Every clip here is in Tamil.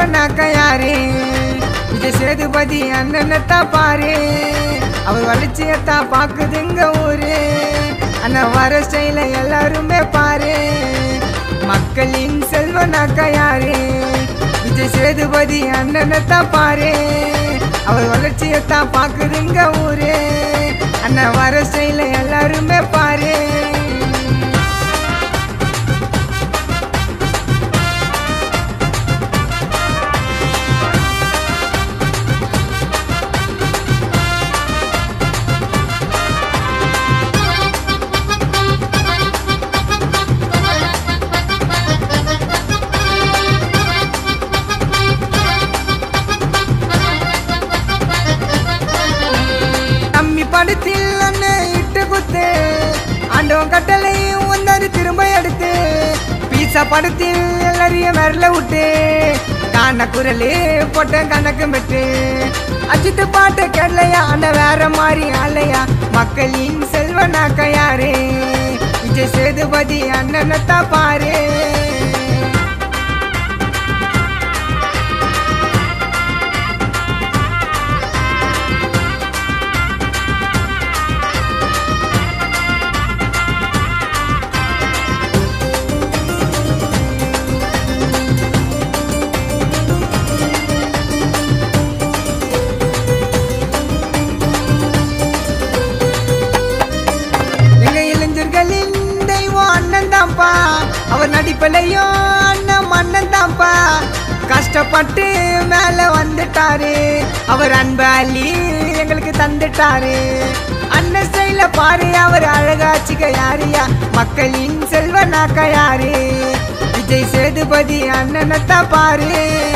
செல்வனாக்க யாரு விஜய் சேதுபதி அண்ணனத்தான் பாரு அவர் வளர்ச்சியத்தான் பாக்குதுங்க ஊரு அண்ணன் வர ஸ்டைல எல்லாருமே பாரு மக்களின் செல்வனாக்க யாரு விஜய் சேதுபதி அண்ணனத்தான் பாரு அவர் வளர்ச்சியத்தான் பாக்குதுங்க ஊரு அண்ணன் வர ஸ்டைல எல்லாருமே பாரு நம்மி படத்தில் அண்ணன் இட்டு குத்து ஆண்டவன் கட்டளையும் வந்தாரு திரும்ப எடுத்து பீசா படத்தில் எல்லாரையும் விரல விட்டு காண குரலு போட்ட கணக்கு பெற்று அஜித்து பாட்டு கேட்லையா அண்ணன் வேற மாதிரி ஆலையா மக்களின் செல்வனாக்க யாரு விஜய் சேதுபதி அண்ணனத்தான் பாரு எங்க இளைஞர்களின் தெய்வம் அண்ணன் தான்ப்பா அவர் நடிப்பிலையும் அண்ணன் மன்னன் தான்ப்பா கஷ்டப்பட்டு மேல வந்துட்டாரு அவர் அன்பாலி எங்களுக்கு தந்துட்டாரு அண்ணன் ஸ்டைல பாரு அவர் அழகாச்சிக்க யாரியா மக்களின் செல்வனாக்க யாரு விஜய் சேதுபதி அண்ணனத்தான் பாரு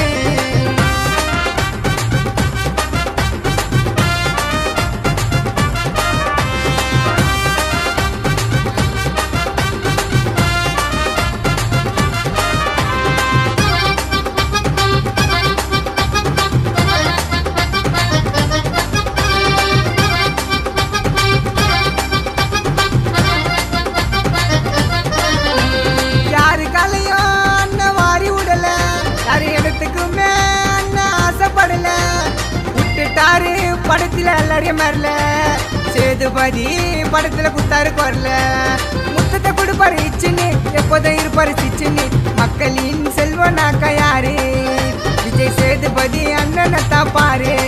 யாரு காலையும் அண்ணன் வாரி விடல யாரு இடத்துக்குமே அண்ணன் ஆசைப்படல விட்டுட்டாரு படத்துல எல்லாரையும் மறல சேதுபதி படத்துல குத்தாரு குரல முத்தத்தை கொடுப்பாரு இச்சுன்னு எப்போதும் இருப்பாரு சிச்சுன்னு மக்களின் செல்வனாக்க யாரு விஜய் சேதுபதி அண்ணனை பாரு